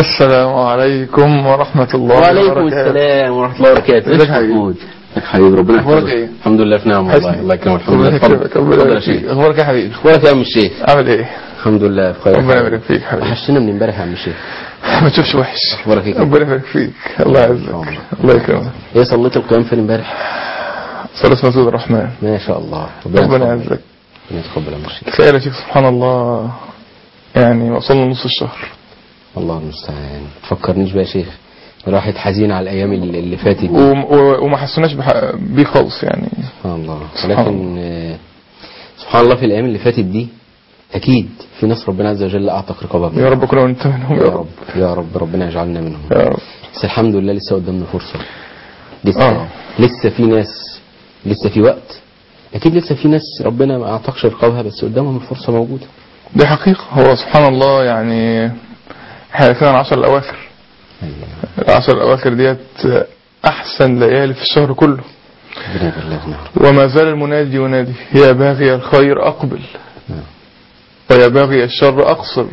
السلام عليكم ورحمة الله وعليكم وبركاته. السلام ورحمة الله وبركاته ازيك يا حبيبي؟ محمود حبيبي ربنا أخبارك يحفظك إيه؟ الحمد لله في نعم والله الله يكرمك الحمد لله ربنا اتفضل يكرمك ربنا اتفضل يا يبارك فيك شيخ اخبارك يا حبيبي اخبارك يا عم الشيخ عامل ايه الحمد لله بخير ربنا يبارك فيك حبيبي وحشتنا من امبارح يا عم الشيخ ما تشوفش وحش اخبارك ايه ربنا يبارك فيك الله يعزك الله يكرمك ايه صليت القيام فين امبارح صلاة مسجد الرحمن ما شاء الله ربنا يتقبل. يعزك ربنا يتقبل يا عم الشيخ تخيل يا شيخ سبحان الله يعني وصلنا نص الشهر الله المستعان تفكرنيش بقى يا شيخ الواحد حزين على الايام اللي اللي فاتت دي وم- و- وما حسوناش بح- بيه خالص يعني سبحان الله سبحان ولكن آه، سبحان الله في الايام اللي فاتت دي اكيد في ناس ربنا عز وجل اعتق رقابهم يا رب كنا وانت منهم يا رب يا رب ربنا يجعلنا منهم يا رب بس الحمد لله لسه قدامنا فرصة لسه آه. لسه في ناس لسه في وقت اكيد لسه في ناس ربنا ما اعتقش رقابها بس قدامهم الفرصة موجودة دي حقيقة هو سبحان الله يعني احنا كده العشر الأواخر العشر الأواخر ديت أحسن ليالي في الشهر كله ربنا يبلغنا يا رب. وما زال المنادي ينادي يا باغي الخير أقبل نعم. ويا باغي الشر أقصر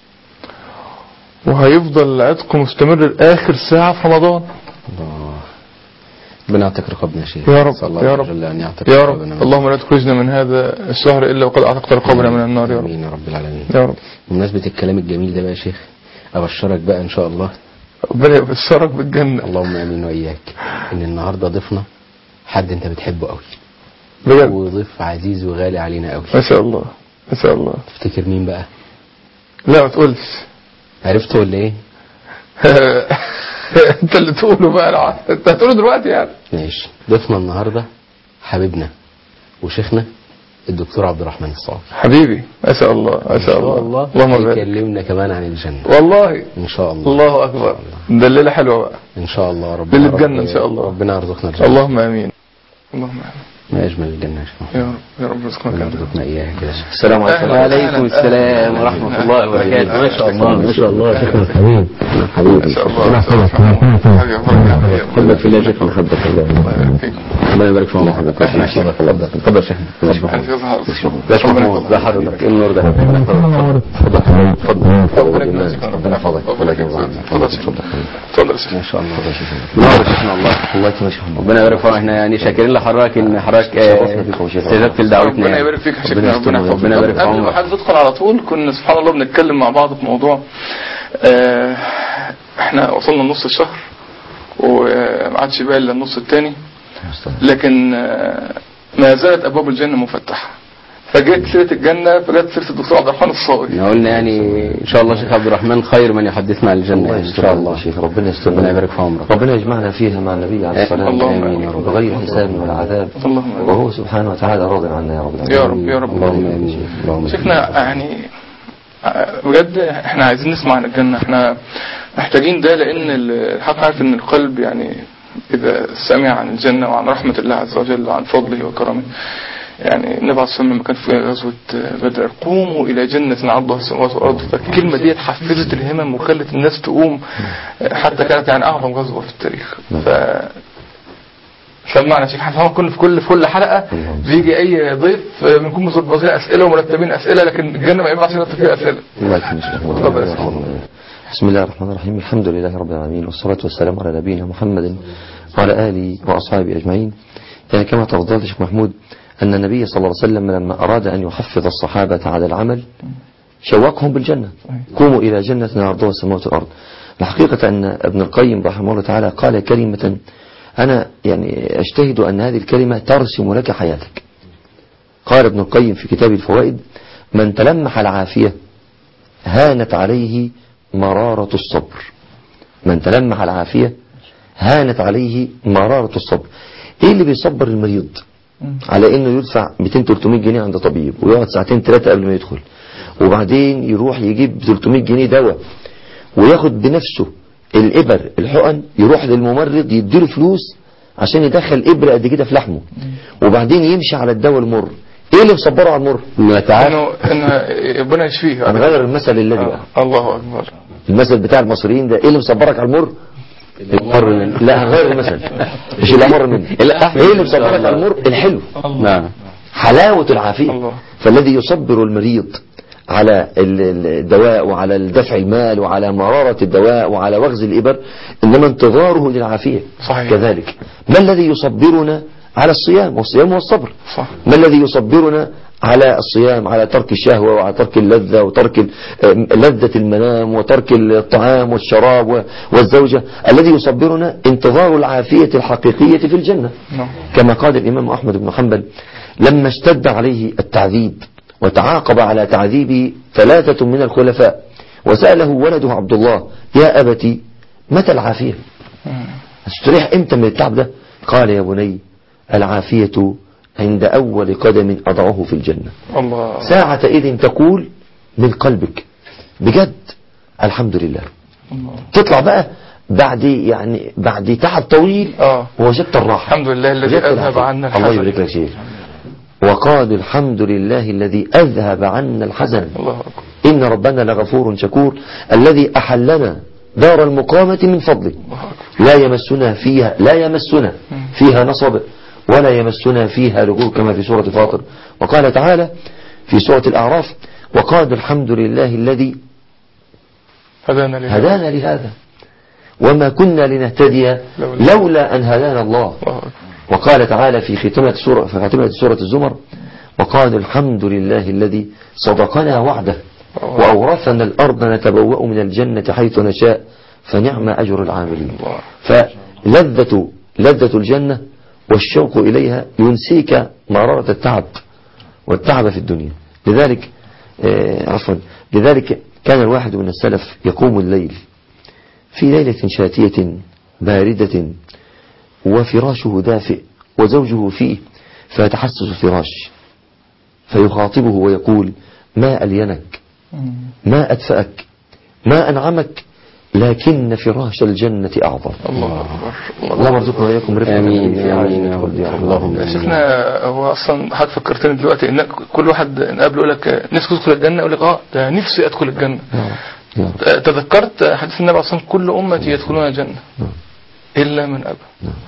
وهيفضل العتق مستمر لآخر ساعة في رمضان الله ربنا يعتق رقابنا يا شيخ يا رب، نسأل الله يا عز رب. وجل أن يعتق يا رقابنا رب من- اللهم لا تخرجنا من هذا الشهر إلا وقد أعتقت رقابنا من النار يا رب امين يا رب العالمين يا رب بمناسبة الكلام الجميل ده بقى يا شيخ ابشرك بقى ان شاء الله ربنا يبشرك بالجنة اللهم امين واياك ان النهارده ضيفنا حد انت بتحبه قوي بجد وضيف عزيز وغالي علينا قوي ما شاء الله ما شاء الله تفتكر مين بقى لا ما تقولش عرفته ولا ايه انت اللي تقوله بقى الع- انت هتقوله دلوقتي يعني ماشي ضيفنا النهارده حبيبنا وشيخنا الدكتور عبد الرحمن الصافي حبيبي ما شاء الله ما شاء الله اللهم بارك يكلمنا كمان عن الجنة والله ان شاء الله الله اكبر ده الليله حلوه بقى ان شاء الله ربنا ليلة رب- جنة إن شاء الله. ربنا يرزقنا الجنة اللهم امين اللهم امين ما اجمل الجنة يا شيخ يا رب يا رب ارزقنا ربنا الجنة. يرزقنا اياها كده السلام عليكم أهلا وعليكم أهلا السلام أهلا ورحمة أهلا الله وبركاته ما شاء الله ما شاء الله شيخنا حبيبي حبيبي ما شاء الله ما شاء الله حبيبي أخبارك يا حبك في الله شيخنا حبك في الله الله يبارك فيك ربنا يبارك في عمرك اتفضل اتفضل يا شيخنا أنا يظهر لا شيخ محمود ده حضرتك ايه النور ده اتفضل اتفضل ربنا يحفظك ربنا يكرمك اتفضل يا شيخ. اتفضل يا شيخ ما شاء الله نور يا شيخنا الله الله يكرمك يا شيخنا ربنا يبارك فيك احنا يعني شاكرين لحضرتك ان حضرتك شرفنا بكم يا شيخ. استجبت لدعوتنا ربنا يعني. يبارك فيك يا ربنا شيخنا ربنا يستر يحفظك ربنا يبارك في قبل ما عمرك حد تدخل على طول كنا سبحان الله بنتكلم مع بعض في موضوع آه، احنا وصلنا نص الشهر وما عادش باقي الا النص الثاني لكن آه، ما زالت ابواب الجنه مفتحه فجت سيره الجنه فجت سيره الدكتور عبد الرحمن الصاوي احنا قلنا يعني ان شاء الله شيخ عبد الرحمن خير من يحدثنا عن الجنه الله يعني ان يستر شاء الله الله شيخ ربنا يستر ربنا يبارك في عمرك ربنا يجمعنا فيها مع النبي عليه الصلاة اللهم والسلام آمين. بغير حساب ولا عذاب اللهم آمين. وهو سبحانه وتعالى راض عنا يا رب العالمين يا رب يا رب اللهم امين اللهم آمين. شيخنا يعني آه، بجد احنا عايزين نسمع عن الجنة احنا محتاجين ده لان الحق عارف ان القلب يعني اذا سمع عن الجنة وعن رحمة الله عز وجل وعن فضله وكرمه يعني النبي عليه الصلاة والسلام لما كان في غزوة بدر قوموا إلى جنة عرضها السماوات والأرض فالكلمة دي حفزت الهمم وخلت الناس تقوم حتى كانت يعني أعظم غزوة في التاريخ ف سمعنا شيخ احنا كنا في كل في كل حلقة بيجي أي ضيف بنكون مظبطين أسئلة ومرتبين أسئلة لكن الجنة ما ينفعش نرتب فيها أسئلة الله يكرمك يا شيخ. اتفضل يا شيخ. بسم الله الرحمن الرحيم الحمد لله رب العالمين والصلاة والسلام على نبينا محمد وعلى آله وأصحابه أجمعين يعني كما تفضلت شيخ محمود أن النبي صلى الله عليه وسلم لما أراد أن يحفظ الصحابة على العمل شوقهم بالجنة قوموا إلى جنة عرضها السماوات والأرض الحقيقة أن ابن القيم رحمه الله تعالى قال كلمة أنا يعني أجتهد أن هذه الكلمة ترسم لك حياتك قال ابن القيم في كتاب الفوائد من تلمح العافية هانت عليه مرارة الصبر من تلمح العافية هانت عليه مرارة الصبر ايه اللي بيصبر المريض على انه يدفع 200 300 جنيه عند طبيب ويقعد ساعتين ثلاثة قبل ما يدخل وبعدين يروح يجيب 300 جنيه دواء وياخد بنفسه الإبر الحقن يروح للممرض يديله فلوس عشان يدخل إبرة قد كده في لحمه وبعدين يمشي على الدواء المر ايه اللي مصبره على المر انه يتعافى انه ان ربنا يشفيه هنغير المثل الذي بقى آه، الله اكبر المثل بتاع المصريين ده ايه اللي مصبرك على المر المر من لا هنغير المثل مش الامر منه ايه اللي مصبرك على المر الحلو نعم حلاوة العافية الله. فالذي يصبر المريض على ال- ال- الدواء وعلى دفع المال وعلى مرارة الدواء وعلى وغز الإبر إنما انتظاره للعافية صحيح. كذلك ما الذي يصبرنا على الصيام والصيام هو الصبر صح ما الذي يصبرنا على الصيام على ترك الشهوة وعلى ترك اللذة وترك ال- آم، لذة المنام وترك الطعام والشراب و- والزوجة الذي يصبرنا انتظار العافية الحقيقية في الجنة نعم. كما قال الإمام أحمد بن حنبل لما اشتد عليه التعذيب وتعاقب على تعذيبه ثلاثة من الخلفاء وسأله ولده عبد الله يا أبتي متى العافية استريح امتى من التعب ده قال يا بني العافية عند أول قدم أضعه في الجنة الله ساعة إذ تقول من قلبك بجد الحمد لله الله. تطلع بقى بعد يعني بعد تعب طويل اه ووجدت الراحة الحمد لله الذي وجدت اذهب العافية. عنا الله الحزن يبارك لك شيخ وقال الحمد لله الذي أذهب عنا الحزن الله اكبر إن ربنا لغفور شكور الذي أحلنا دار المقامة من فضله الله اكبر لا يمسنا فيها لا يمسنا فيها نصب ولا يمسنا فيها لغوب كما في سورة فاطر وقال تعالى في سورة الأعراف وقال الحمد لله الذي هدانا لله هدانا لهذا وما كنا لنهتدي لولا- لولا أن هدانا الله الله اكبر وقال تعالى في ختمة سورة في ختمة سورة الزمر وقال الحمد لله الذي صدقنا وعده وأورثنا الأرض نتبوأ من الجنة حيث نشاء فنعم أجر العاملين الله فلذة لذة الجنة والشوق إليها ينسيك مرارة التعب والتعب في الدنيا لذلك آه، عفوا لذلك كان الواحد من السلف يقوم الليل في ليلة شاتية باردة وفراشه دافئ وزوجه فيه فيتحسس الفراش فيخاطبه ويقول ما ألينك ما أدفأك ما أنعمك لكن فراش الجنة أعظم الله اكبر الله اللهم ارزقنا وإياكم رفقة آمين، في عاجل آمين يا الخلد يا رب اللهم يا شيخنا هو اصلا حد فكرتني دلوقتي ان كل واحد نقابله يقول لك نفسك تدخل الجنه يقول لك اه ده نفسي ادخل الجنه يا رب. تذكرت حديث النبي اصلا كل امتي يدخلون الجنه الا من ابى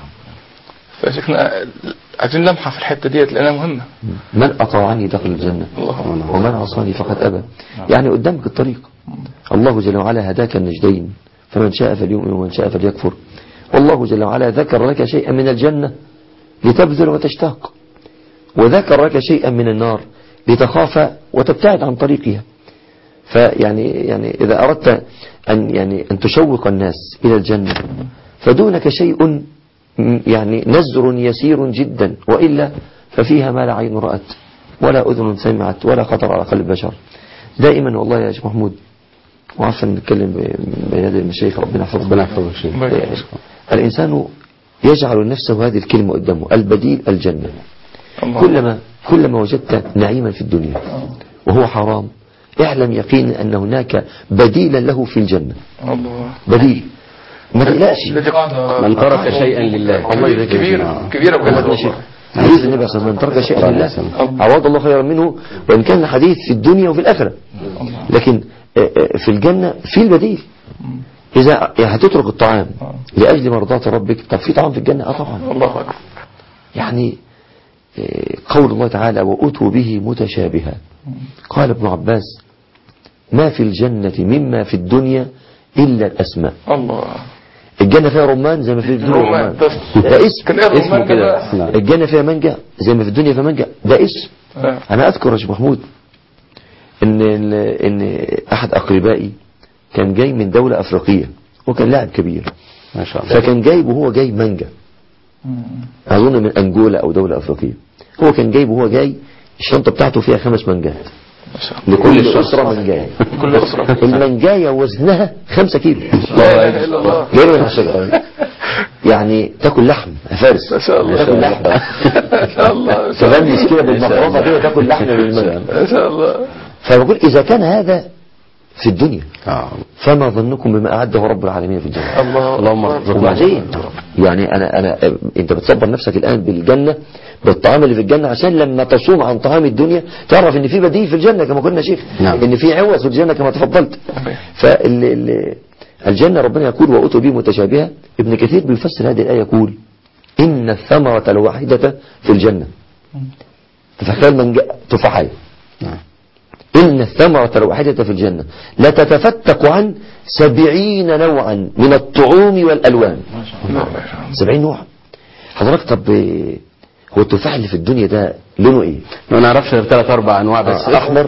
فشيخنا عايزين لمحه في الحته ديت لانها مهمه من أطاعني دخل الجنة الله ومن عصاني فقد أبى يعني قدامك الطريق الله جل وعلا هداك النجدين فمن شاء فليؤمن ومن شاء فليكفر والله جل وعلا ذكر لك شيئا من الجنة لتبذل وتشتاق وذكر لك شيئا من النار لتخاف وتبتعد عن طريقها فيعني يعني إذا أردت أن يعني أن تشوق الناس إلى الجنة فدونك شيء م- يعني نزر يسير جدا وإلا ففيها ما لا عين رأت ولا أذن سمعت ولا خطر على قلب بشر دائما والله يا شيخ محمود وعفوا نتكلم ب- بين يدي المشايخ ربنا يحفظهم ربنا يحفظك شيخ الله يكرمك. الإنسان يجعل نفسه هذه الكلمة قدامه البديل الجنة الله كلما كلما وجدت نعيما في الدنيا وهو حرام اعلم يقينا أن هناك بديلا له في الجنة الله بديل ما تقلقش الذي قاعدة من ترك شيئا لله الله يبارك فيك. كبيرة كبيرة بجد محمد نشيد والله. حديث النبي صلى الله عليه وسلم من ترك شيئا لله الله. عوض الله خيرا منه وإن كان الحديث في الدنيا وفي الآخرة لكن آه، آه، في الجنة في البديل إذا هتترك الطعام لأجل مرضاة ربك طب في طعام في الجنة اه طبعا الله أكبر يعني آه، قول الله تعالى وأتوا به متشابها قال ابن عباس ما في الجنة مما في الدنيا إلا الأسماء الله الجنة فيها رمان زي ما في الدنيا رمان رمان بس. ده اسم كان إيه الرمان اسمه ده كده بقى؟ نعم. الجنة فيها مانجا زي ما في الدنيا فيها مانجا ده اسم آه. أنا أذكر يا شيخ محمود إن ال- إن أحد أقربائي كان جاي من دولة أفريقية وكان لاعب كبير ما شاء الله فكان جايب وهو جاي مانجا أظن من أنجولا أو دولة أفريقية هو كان جايب وهو جاي الشنطة بتاعته فيها خمس منجات ما شاء الله لكل أسرة منجاية كل أسرة المنجاية وزنها خمسة كيلو لا إله إلا الله جايبة من الشجرة يعني تاكل لحم يا فارس ما شاء الله تاكل لحم ما شاء الله ما شاء الله تغمس كده بالمخرطة كده تاكل لحم بالمنجا ما شاء الله فبقول إذا كان هذا في الدنيا آه. فما ظنكم بما أعده رب العالمين في الجنة الله اللهم أكبر. ارزقنا وبعدين يعني أنا أنا أنت بتصبر نفسك الآن بالجنة بالطعام اللي في الجنة عشان لما تصوم عن طعام الدنيا تعرف إن في بديل في الجنة كما قلنا يا شيخ نعم. إن في عوض في الجنة كما تفضلت فالجنة ربنا يقول وأتوا به متشابهة ابن كثير بيفسر هذه الآية يقول إن الثمرة الواحدة في الجنة تفكر من جاء تفاحية نعم. إن الثمرة الواحدة في الجنة لتتفتق عن سبعين نوعا من الطعوم والألوان سبعين نوع حضرتك طب آه، هو التفاح اللي في الدنيا ده لونه ايه؟ ما نعرفش غير ثلاث اربع انواع بس آه، احمر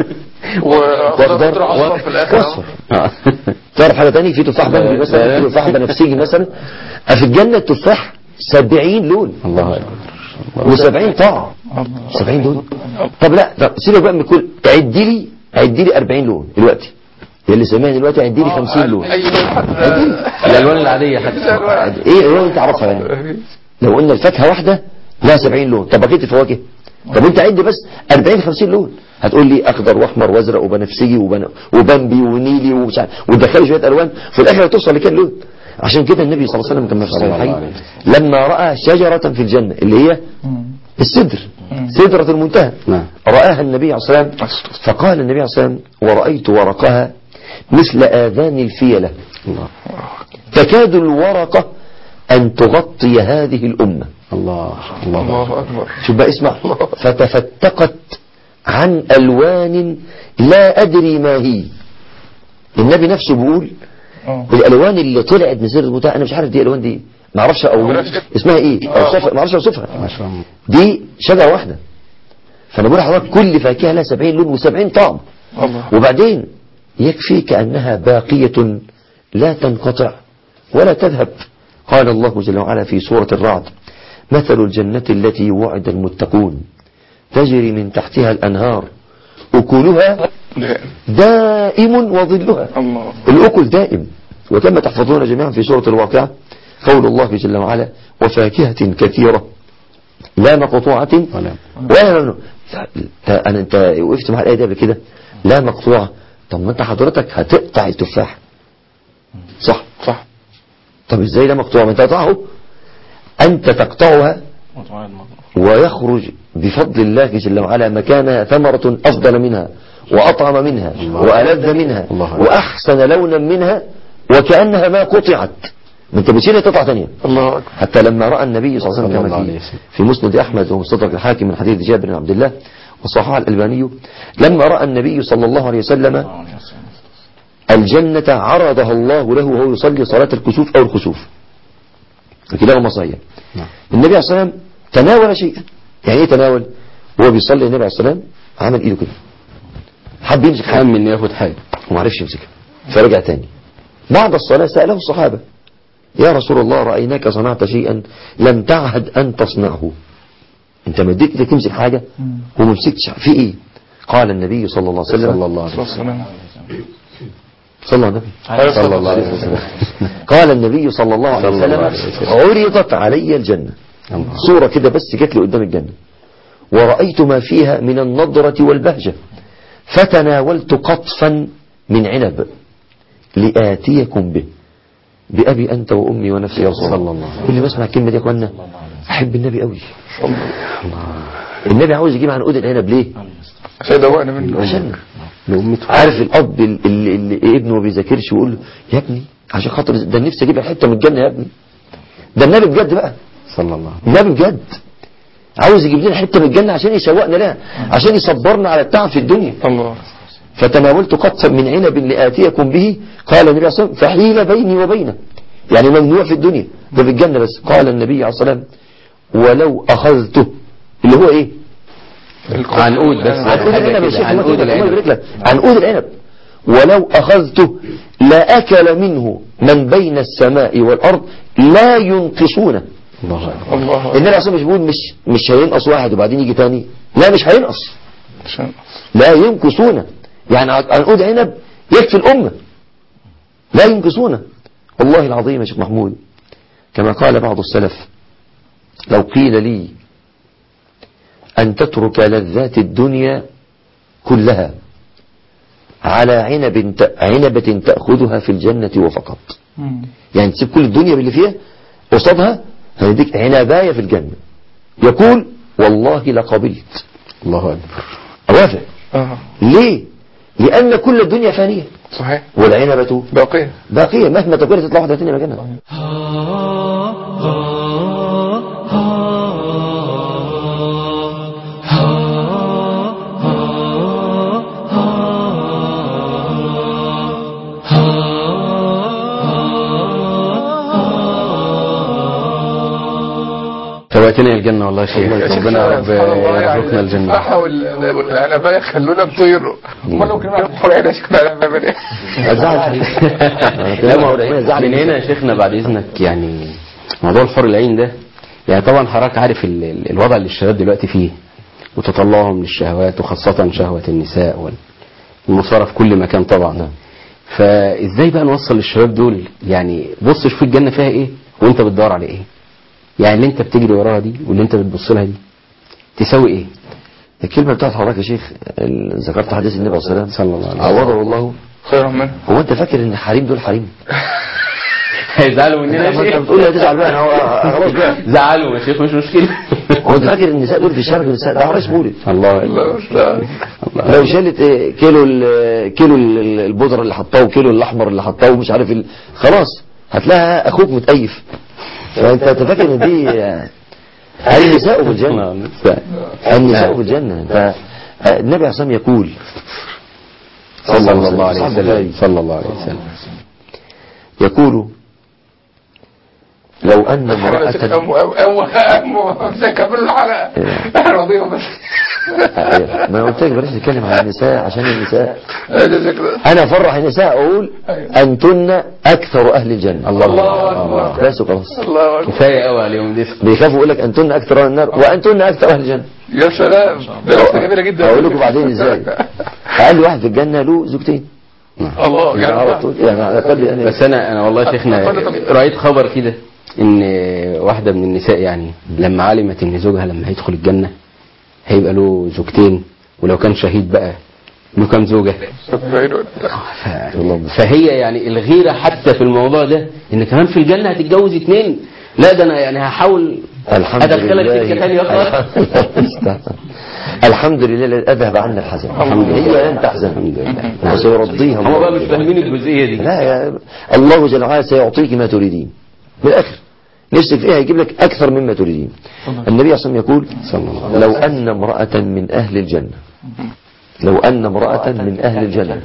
واخضر اصفر في الاخر واصفر آه. تعرف حاجه تانية في تفاح بنفسجي مثلا في تفاح بنفسجي مثلا في الجنه التفاح 70 لون الله اكبر و70 طعم 70 لون طب لا طب سيبك بقى من كل عد لي عد لي 40 لون دلوقتي يا اللي سامعني دلوقتي عد لي 50 لون اي لون الالوان العاديه حتى عد- ايه الالوان اللي تعرفها يعني لو قلنا الفاكهه واحده لها 70 لون طب بقيه الفواكه طب انت عد بس 40 50 لون هتقول لي اخضر واحمر وازرق وبنفسجي وبن... وبامبي ونيلي ومش عارف وتدخلي شويه الوان في الاخر توصل لكام لون عشان كده النبي صلى الله عليه وسلم كما في الصحيحين لما راى شجره في الجنه اللي هي السدر سدره المنتهى نعم. راها النبي عليه الصلاه والسلام فقال النبي عليه الصلاه والسلام ورأيت ورقها مثل آذان الفيلة الله تكاد الورقة أن تغطي هذه الأمة الله الله الله اكبر شوف بقى اسمع فتفتقت عن ألوان لا أدري ما هي النبي نفسه بيقول اه الألوان اللي طلعت من سر المتاع أنا مش عارف دي ألوان دي إيه. ما اعرفش أو معرفش. اسمها إيه أوصفها ما اعرفش أوصفها ما شاء الله دي شجرة واحدة فأنا بقول لحضرتك كل فاكهة لها 70 لون و70 طعم الله وبعدين يكفي كأنها باقية لا تنقطع ولا تذهب قال الله جل وعلا في سورة الرعد مثل الجنة التي وعد المتقون تجري من تحتها الأنهار أكلها لا دائم وظلها الله الأكل دائم وكما تحفظون جميعا في سورة الواقعة قول الله جل وعلا وفاكهة كثيرة لا مقطوعة ولا ولا ممنوع لا، انا انت وقفت مع الايه دي قبل كده لا مقطوعه طب ما انت حضرتك هتقطع التفاح صح صح طب ازاي لا مقطوعه ما انت قطعه انت تقطعها ويخرج بفضل الله جل وعلا مكانها ثمرة أفضل منها وأطعم منها وألذ منها الله أكبر. وأحسن لونا منها وكأنها ما قطعت ما انت بتشيلها تقطع ثانية الله اكبر حتى لما رأى النبي صلى الله عليه صلى وسلم الله عليه كما في, وسلم. في مسند أحمد ومستدرك الحاكم من حديث جابر بن عبد الله وصححه الألباني لما رأى النبي صلى الله عليه وسلم الجنة عرضها الله له وهو يصلي صلاة الكسوف أو الخسوف كلاهما صحيح نعم. النبي عليه الصلاة والسلام تناول شيئا يعني ايه تناول وهو بيصلي النبي عليه الصلاة والسلام عمل ايده كده حب يمسك حاجة هم اني ياخد حاجه وما عرفش يمسكها فرجع تاني بعد الصلاة سأله الصحابة يا رسول الله رأيناك صنعت شيئا لم تعهد أن تصنعه انت مديت ايدك تمسك حاجة وما مسكتش في ايه قال النبي صلى الله عليه وسلم صلى الله عليه صلى وسلم الله عليه وسلم صلى الله عليه وسلم صلى الله عليه وسلم قال النبي صلى الله عليه صلى الله وسلم عليه وسلم. عرضت علي الجنة الله. صورة كده بس جت لي قدام الجنة ورأيت ما فيها من النضرة والبهجة فتناولت قطفا من عنب لآتيكم به بأبي أنت وأمي ونفسي يا رسول صلى الله الله عليه كل ما أسمع الكلمة دي يا أخوانا أحب النبي قوي النبي عاوز يجيب عن قود العنب ليه عشان يدوقنا منه عشان لأمته عارف الاب اللي, اللي ابنه ما بيذاكرش ويقول له يا ابني عشان خاطر ده نفسي اجيب حته من الجنه يا ابني ده النبي بجد بقى صلى الله عليه وسلم النبي بجد عاوز يجيب لنا حته من الجنه عشان يسوقنا لها عشان يصبرنا على التعب في الدنيا الله فتناولت قطفا من عنب لآتيكم به قال النبي عليه الصلاة والسلام فحيل بيني وبينه يعني ممنوع في الدنيا ده في الجنة بس قال النبي عليه الصلاة والسلام ولو أخذته اللي هو إيه عنقود بس عنقود حاجة العنب يا كده، شيخ عنقود الله العنب. يبارك لك عنقود العنب ولو أخذته لأكل منه من بين السماء والأرض لا ينقصونه الله أكبر الله أكبر. النبي عليه الصلاة والسلام مش بيقول مش مش هينقص واحد وبعدين يجي تاني لا مش هينقص عشان لا ينقصون يعني عنقود عنب يكفي الأمة لا ينقصون والله العظيم يا شيخ محمود كما قال بعض السلف لو قيل لي أن تترك لذات الدنيا كلها على عنب ت- عنبة تأخذها في الجنة وفقط يعني تسيب كل الدنيا باللي فيها قصادها هنديك عنباية في الجنة يقول والله لقبلت الله أكبر أوافق اه ليه لأن كل الدنيا فانية صحيح والعنبة باقية باقية مهما تكون تطلع واحدة تانية مكانها Ah شوقتنا الجنة والله يا شيخ يا شيخ ربنا يا رب سبحان الله يعني يرزقنا الجنة الفرحة وال- والعنباية خلونا نطير امال لو كنا نعرف يا شيخنا العنباية ليه؟ زعل لا ما هو من هنا يا شيخنا بعد اذنك يعني موضوع الحر العين ده يعني طبعا حضرتك عارف ال- ال- الوضع اللي الشباب دلوقتي فيه وتطلعهم للشهوات وخاصة شهوة النساء وال- والمصارى في كل مكان طبعا فازاي بقى نوصل للشباب دول يعني بص شوف الجنة فيها ايه وانت بتدور على ايه يعني اللي انت بتجري وراها دي واللي انت بتبص لها دي تساوي ايه الكلمة بتاعت حضرتك يا شيخ ال- ذكرت حديث النبي صلى الله عليه وسلم صلى الله عليه وسلم عوضه الله خير منه هو انت فاكر ان الحريم دول حريم؟ هيزعلوا مننا ما انت بتقول لي هتزعل بقى انا هو- خلاص بقى زعلوا يا شيخ مش مشكلة هو انت فاكر ان النساء دول في الشارع النساء ده عرس مولد الله لا لا لو شالت اه، كيلو ال- كيلو ال- البودره اللي حطاه وكيلو الاحمر اللي حطاه ومش عارف ال... خلاص هتلاقيها اخوك متأيف فانت أنت فاكر ان دي اه، النساء في الجنه النساء في الجنه ف اه، النبي عليه الصلاه والسلام يقول صلى الله عليه صحيح وسلم البخاري. صلى الله عليه وسلم يقول لو ان امرأة أم أم أم أم كمل الحلقة احنا راضيين بس ما أنا قلت لك بلاش نتكلم عن النساء عشان النساء جزاك الله انا افرح النساء اقول انتن اكثر اهل الجنه الله الله الله أكبر. بس وخلاص الله أكبر كفايه قوي عليهم دي بيخافوا يقول لك انتن اكثر اهل النار وانتن اكثر اهل الجنه يا سلام ده لفة جميلة جدا هقول لكم بعدين ازاي اقل واحد في الجنه له زوجتين الله يعني على يعني طول يعني على الاقل يعني بس انا انا والله يا شيخنا اتفضل، اتفضل. رايت خبر كده ان واحده من النساء يعني لما علمت ان زوجها لما هيدخل الجنه هيبقى له زوجتين ولو كان شهيد بقى له كام زوجه ف... فهي يعني الغيره حتى في الموضوع ده ان كمان في الجنه هتتجوز اتنين لا ده انا يعني هحاول الحمد ادخلك لله سكه ثانيه اخرى الحمد الحمد لله الذي اذهب عنا الحزن الحمد هي لله. لن تحزن الحمد لله وسيرضيها هم الله بقى مش فاهمين الجزئيه دي لا يا الله جل وعلا سيعطيك ما تريدين من الاخر نفسك فيها يجيب لك اكثر مما تريدين النبي صلى الله عليه وسلم يقول صلى الله عليه لو ان امراه من اهل الجنه لو ان امراه من اهل الجنه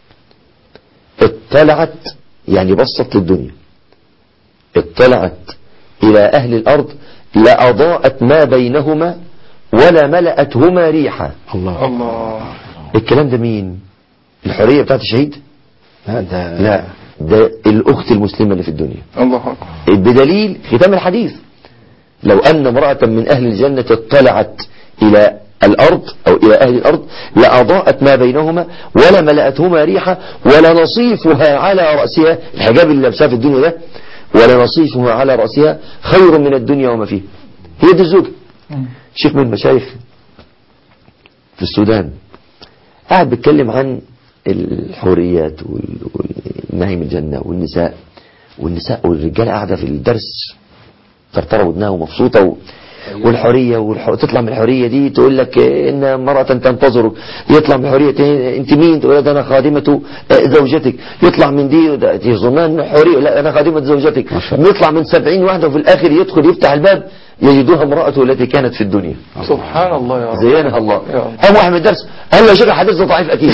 اطلعت يعني بصت للدنيا اطلعت الى اهل الارض لاضاءت ما بينهما ولا ملأتهما ريحا الله الله الكلام ده مين الحريه بتاعت الشهيد لا ده لا ده الأخت المسلمة اللي في الدنيا الله أكبر بدليل ختام الحديث لو أن امرأة من أهل الجنة اطلعت إلى الأرض أو إلى أهل الأرض لأضاءت ما بينهما ولا ملأتهما ريحا ولا نصيفها على رأسها الحجاب اللي لابساه في الدنيا ده ولا نصيفها على رأسها خير من الدنيا وما فيها هي دي الزوجة شيخ من المشايخ في السودان قاعد بيتكلم عن الحوريات وال- والنهي من الجنة والنساء والنساء والرجال قاعدة في الدرس ترترى ودنها ومبسوطة و... والحرية والح... تطلع من الحرية دي تقول لك إيه، إن امرأة تنتظرك يطلع من الحرية تاني، أنت مين تقول لها أنا خادمة آه، زوجتك يطلع من دي ده- يظنها إن حرية لا أنا خادمة زوجتك ما شاء الله. يطلع من سبعين واحدة وفي الآخر يدخل يفتح الباب يجدوها امرأته التي كانت في الدنيا سبحان الله يا رب زينها الله يا رب. قام واحد من الدرس قال له يا شيخ الحديث ده ضعيف اكيد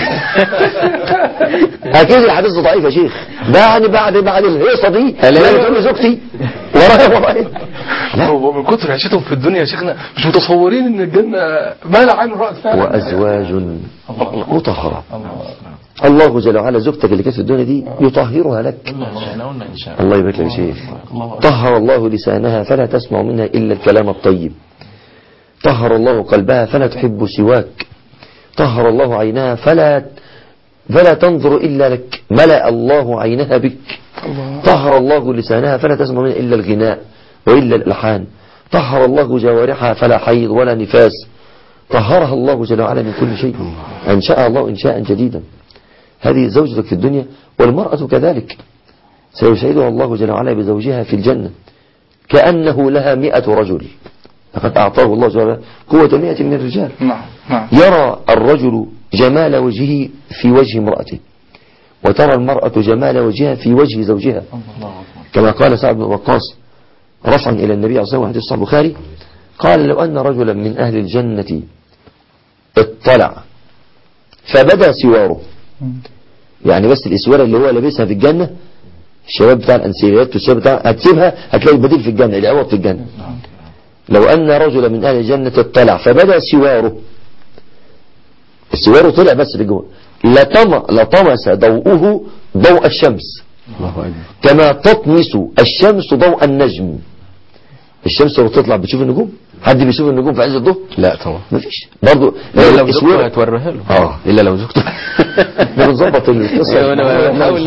اكيد الحديث ده ضعيف يا شيخ ده يعني بعد بعد الهيصه دي هلا. لا تقول لي زوجتي ورايا ورايا لا هو من كتر عيشتهم في الدنيا يا شيخنا مش متصورين ان الجنة ما لا عين رأت فعلا وازواج مطهره الله جل وعلا زوجتك اللي كانت في الدنيا دي يطهرها لك الله يبارك لك يا شيخ طهر الله لسانها فلا تسمع منها الا الكلام الطيب طهر الله قلبها فلا تحب سواك طهر الله عينها فلا فلا تنظر إلا لك ملأ الله عينها بك طهر الله لسانها فلا تسمع منها إلا الغناء وإلا الألحان طهر الله جوارحها فلا حيض ولا نفاس طهرها الله جل وعلا من كل شيء أنشأ الله إنشاء جديدا هذه زوجتك في الدنيا والمرأة كذلك سيسعدها الله جل وعلا بزوجها في الجنة كأنه لها مئة رجل لقد أعطاه الله جل وعلا قوة مئة من الرجال نعم نعم يرى الرجل جمال وجهه في وجه امرأته وترى المرأة جمال وجهها في وجه زوجها كما قال سعد بن وقاص رفعا إلى النبي عليه الصلاة والسلام حديث صحيح البخاري قال لو أن رجلا من أهل الجنة اطلع فبدا سواره يعني بس الإسوارة اللي هو لابسها في الجنة الشباب بتاع الأنسيريات والشباب بتاع هتسيبها هتلاقي البديل في الجنة العوض في الجنة لو أن رجلا من أهل الجنة اطلع فبدا سواره السوار طلع بس لجوه لطم لطمس ضوءه ضوء الشمس الله أكبر كما تطمس الشمس ضوء النجم الشمس لو تطلع بتشوف النجوم حد بيشوف النجوم في عز الظهر لا طبعا مفيش برضه إلا لو زوجته السوار هتوريها له اه إلا لو زوجته احنا بنظبط القصه أيوة، أنا بحاول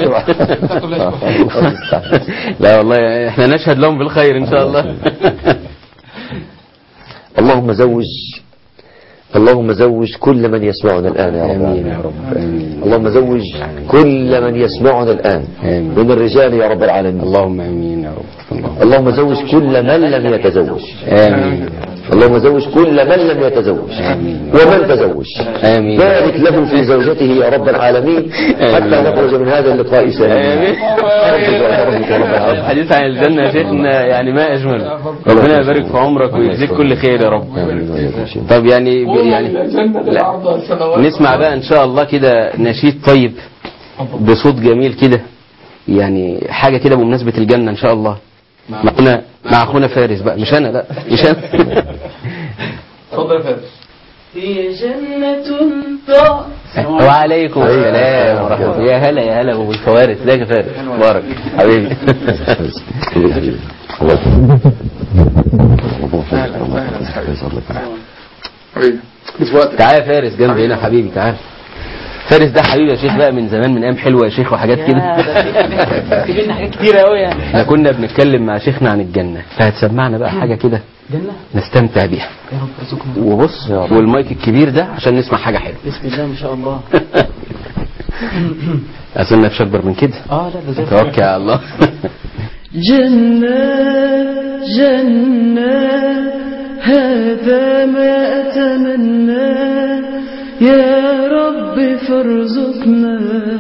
لا والله احنا نشهد لهم بالخير ان شاء الله اللهم زوج اللهم زوج كل من يسمعنا الآن يا رب امين يا العالمين. رب امين اللهم زوج كل من يسمعنا الآن آمين. من الرجال يا رب العالمين اللهم امين يا رب اللهم اللهم زوج كل من لم يتزوج امين اللهم زوج كل من لم يتزوج ومن تزوج امين بارك له في زوجته يا رب العالمين حتى نخرج من هذا اللقاء سالمين امين ربك يا رب العالمين الحديث عن الجنة يا شيخنا يعني ما أجمل ربنا يبارك في عمرك ويجزيك كل خير يا رب طب يعني يعني لا. نسمع بقى إن شاء الله كده نشيد طيب بصوت جميل كده يعني حاجة كده بمناسبة الجنة إن شاء الله مع أخونا مع أخونا فارس بقى مش أنا لا مش أنا اتفضل يا فارس هي جنة ضاء وعليكم السلام ورحمة الله يا هلا يا هلا بالفوارس ازيك يا فارس مبارك حبيبي حبيبي مش وقتك تعال يا فارس جنبي هنا حبيبي تعال فارس ده حبيبي يا شيخ بقى من زمان من ايام حلوه يا شيخ وحاجات كده في بينا حاجات كتيرة قوي يعني احنا كنا بنتكلم مع شيخنا عن الجنه فهتسمعنا بقى حاجه كده جنة نستمتع بيها يا رب ارزقنا وبص والمايك الكبير ده عشان نسمع حاجه حلوه بسم الله ما شاء الله اظن مفيش اكبر من كده اه لا ده زي الفل. توكل على الله جنة جنة هذا ما أتمنى يا رب فارزقنا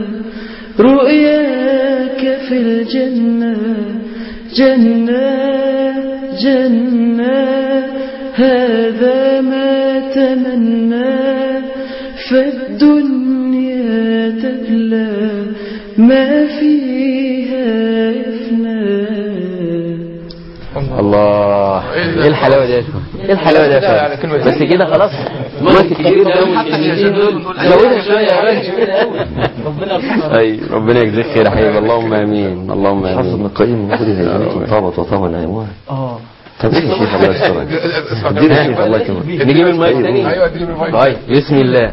رؤياك في الجنة جنة جنة هذا ما تمنى فالدنيا تبلى ما فيها يفنى الله ايه الحلاوه دي يا شيخ ايه الحلاوه دي يا على شيخ كلمة بس كده خلاص المايك الكبير ده زودها شويه يا ربنا يرحمه اي ربنا يجزيك خير يا حبيبي اللهم امين اللهم حافظ امين ابن القيم المفروض هيئته طابت وطاب نعيمها اه طب ايه يا شيخ الله يسترك ادينا يا شيخ الله يكرمك نجيب المايك تاني ايوه اديني المايك طيب بسم الله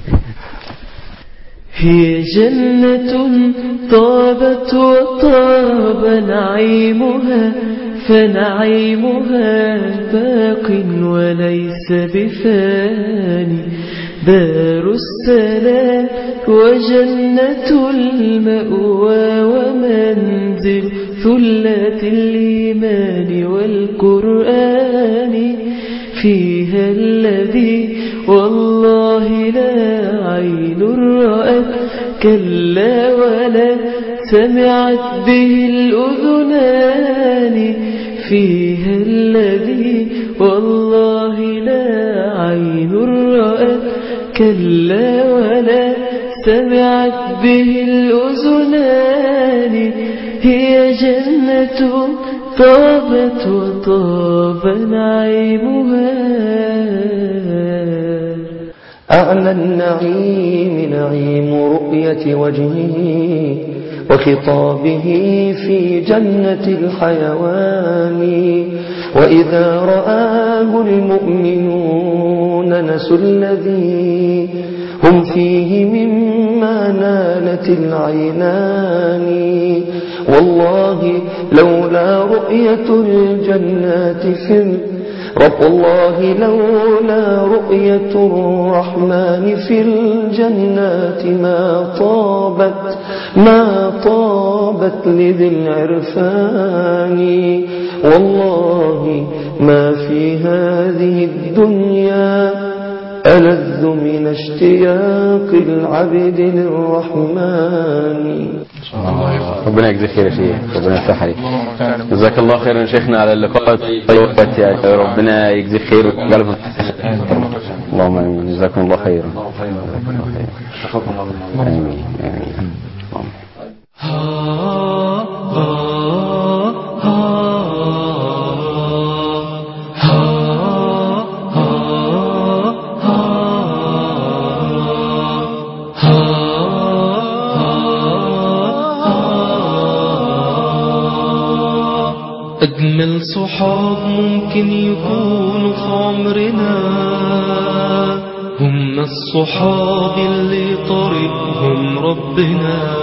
هي جنة طابت وطاب نعيمها فنعيمها باق وليس بفاني دار السلام وجنة المأوى ومنزل ثلة الإيمان والقرآن فيها الذي والله لا عين رأت كلا ولا سمعت به الأذنان فيها الذي والله لا عين رأت كلا ولا سمعت به الأذنان هي جنة طابت وطاب نعيمها أعلى النعيم نعيم رؤية وجهه وخطابه في جنة الحيوان وإذا رآه المؤمنون نسوا الذي هم فيه مما نالت العينان والله لولا رؤية الجنات في رب الله لولا رؤية الرحمن في الجنات ما طابت ما طابت لذي العرفان والله ما في هذه الدنيا ألذ من اشتياق العبد للرحمن ربنا يجزيك خير يا شيخ ربنا يفتح عليك جزاك الله خيرا يا شيخنا على اللقاء الطيب يا ربنا يجزيك خير ويجعله اللهم امين جزاكم الله خيرا امين امين اللهم ha ha ha أجمل صحاب ممكن يكونوا في عمرنا هم الصحاب اللي طريقهم ربنا